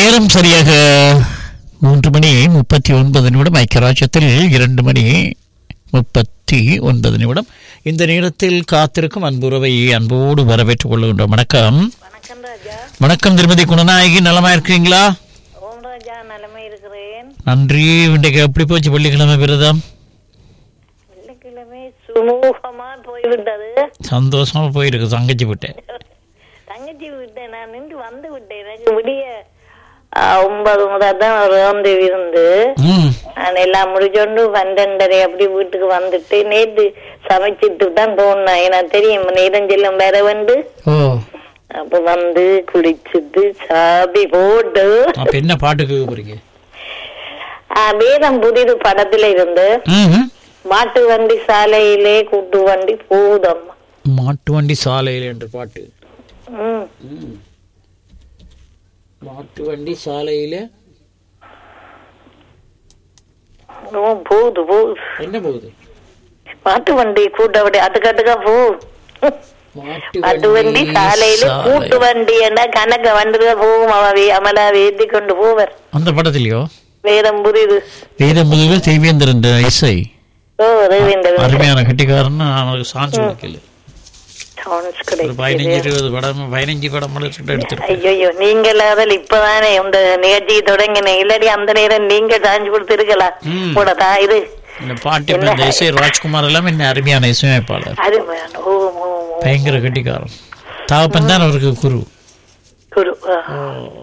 நேரம் சரியாக மூன்று மணி முப்பத்தி ஒன்பது நிமிடம் ஐக்கியராஜ்யத்தில் இரண்டு மணி முப்பத்தி ஒன்பது நிமிடம் இந்த நேரத்தில் காத்திருக்கும் அன்புறவை அன்போடு வரவேற்றுக் கொள்கின்றோம் வணக்கம் வணக்கம் ராஜா வணக்கம் திருமதி குணநாயகி நலமா இருக்கிறீங்களா ஓம் ராஜா நலமை இருக்கிறேன் நன்றி இன்றைக்கு எப்படி போச்சு வெள்ளிக்கிழமை விரதம் வெள்ளிக்கிழமை சுமூகமா போய்விட்டது சந்தோஷமா போயிருக்கு தங்கச்சி விட்டேன் தங்கச்சி விட்டேன் நான் நின்று வந்து விட்டேன் எனக்கு விடிய ஆ, ஒன்பது முதல் தான் ஒரு வந்து இருந்து ம் நான் எல்லாம் முடிச்சோண்டு பன்னெண்டரை அப்படி வீட்டுக்கு வந்துட்டு நேற்று சமைச்சிட்டு தான் போனேன் எனக்கு தெரியும் நேரம் செல்லும் வேற வந்து ஓ அப்ப வந்து குளிச்சுட்டு சாப்பி போட்டு அப்ப என்ன பாட்டு கேட்க போறீங்க ஆ, வேதம் புதிது படத்துல இருந்து ம் மாட்டு வண்டி சாலையிலே கூட்டு வண்டி போகுதம்மா மாட்டு வண்டி சாலையில் என்ற பாட்டு ம் மாட்டு வண்டி சாலையில ஓ, போகுது போகுது என்ன போகுது மாட்டு வண்டி கூட்ட வண்டி அதுக்கட்டுக்கா போ மாட்டு வண்டி சாலையில கூட்டு வண்டி என்ன கணக்க வண்டில போகும் அவ வே- அமலா வேத்தி கொண்டு போவர் அந்த படத்திலயோ வேதம் புரியுது வேத முதுகில் தேவேந்திரன் இசை ஓ ரவீந்திரன் அருமையான கட்டிக்காரன்னு அவனுக்கு சான்ஸ் கொடுக்கல சான்ஸ் ஒரு கிடைக்குது பதினஞ்சு இருபது படம் பதினஞ்சு படம் எடுத்துருக்கேன் ஐயோ நீங்கள் அதில் இப்பதானே இந்த நிகழ்ச்சியை தொடங்கின இல்லாடி அந்த நேரம் நீங்க சாஞ்சு கொடுத்திருக்கலாம் ம். கூட தான் இது இந்த பாட்டு இப்ப இந்த இசை ராஜ்குமார் எல்லாம் என்ன அருமையான இசையமைப்பாளர் அது வேணும். ஓ ஓ, ஓ. பயங்கர கட்டிக்காரன் தகப்பன் தான் அவருக்கு குரு குரு ஆ.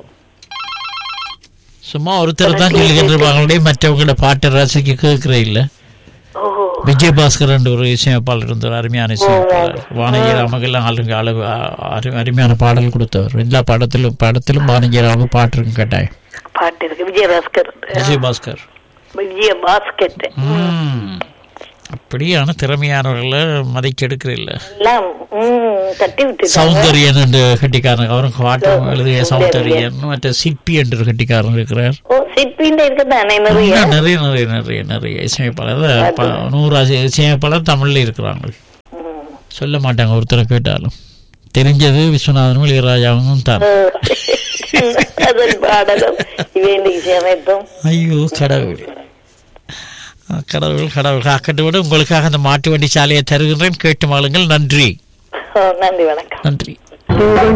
சும்மா ஒருத்தர் தான் சொல்லிக்கிட்டு மற்றவங்களோட பாட்டை ரசிக்க கேட்கற இல்ல ஓ விஜயபாஸ்கர் என்ற ஒரு இசையமைப்பாளர் இருந்தார் அருமையான இசையமைப்பாளர் வானகி ராமகெல்லாம் ஆளுங்க அளவு அரு- அருமையான பாடல் கொடுத்தவர் எல்லா படத்திலும் படத்திலும் வானகி ராம பாட்டு இருக்கும் கேட்டாய் பாட்டு இருக்கு விஜயபாஸ்கர் விஜயபாஸ்கர் விஜய பாஸ்கெட் ம். அப்படியான திறமையானவர்களை மதிக்கெடுக்கிற இல்ல எல்லாம் ம், தட்டி விட்டு சௌந்தரியன் என்று கட்டிக்காரன் அவரும் பாட்டு எழுதிய சௌந்தரியன் மற்ற சிற்பி என்று ஒரு கட்டிக்காரன் இருக்கிறார் ஓ சிற்பின்ற இருக்கத்தானே நிறைய இன்னும் நிறைய நிறைய நிறைய நிறைய இசையமைப்பாளர் ப- நூறு அசி- இசையமைப்பாளர் தமிழ்ல இருக்கிறாங்க ம். சொல்ல மாட்டாங்க ஒருத்தரை கேட்டாலும் தெரிஞ்சது விஸ்வநாதனும் இளையராஜாவும் தான் அதன் பாடலும் இவேண்டி இசையமைப்பும் ஐயோ கடவுள் கடவுள் கடவுள் காக்கட்டு விட உங்களுக்காக அந்த மாட்டு வண்டி சாலையை தருகின்றேன் கேட்டு மாளுங்கள் நன்றி ஓ, நன்றி வணக்கம் நன்றி